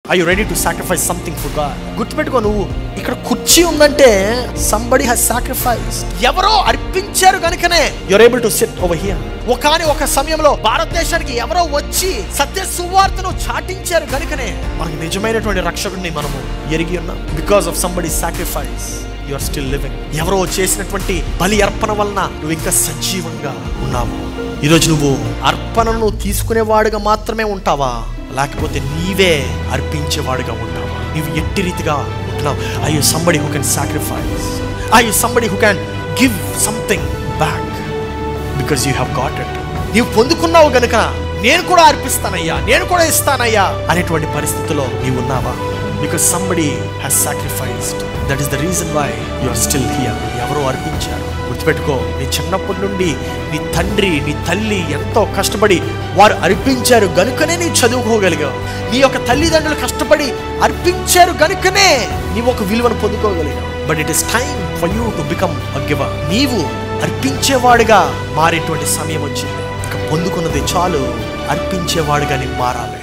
I you ready to sacrifice something for God గుర్తుపెట్టుకో నువ్వు ఇక్కడ కుర్చీ ఉందంటే సంబడి హ్యాస్ సాక్రిఫైస్ ఎవరో అర్పించారు కనుకనే you're able to sit over here ఒకని ఒక సమయంలో భారతదేశానికి ఎవరో వచ్చి సత్య సువార్తను చాటించారు కనుకనే మనకు నిజమైనటువంటి రక్షకుడిని మనము ఎరిగి ఉన్నాం because of somebody sacrifice you are still living ఎవరో చేసినటువంటి బలి అర్పణ వలన నువ్వు ఇంకా సజీవంగా ఉన్నావు ఈరోజు నువ్వు అర్పణను తీసుకునేవాడుగా మాత్రమే ఉంటావా లేకపోతే నీవే అర్పించేవాడుగా ఉంటావా నీవు ఎట్టి రీతిగా ఉంటున్నావు I you somebody who can sacrifice I you somebody who can give something back because you have got it నీవు పొందుకున్నావు గనుక నేను కూడా అర్పిస్తానయ్యా నేను కూడా ఇస్తానయ్యా అనేటువంటి పరిస్థితిలో నీవు ఉన్నావా because somebody has sacrificed that is the reason why you are still here ఎవరో అర్పించారు గుర్తుపెట్టుకో నీ చిన్నప్పటి నుండి నీ తండ్రి నీ తల్లి ఎంతో కష్టపడి వారు అర్పించారు గనుకనే నీ చదువుకోగలిగావు నీ యొక్క తల్లిదండ్రులు కష్టపడి అర్పించారు గనుకనే నీవు ఒక విలువను పొందుకోగలిగావు but it is time for you to become a giver నీవు అర్పించేవాడుగా మారేటువంటి సమయం వచ్చింది ఇక పొందుకున్నది చాలు అర్పించేవాడుగా నీవు మారాలి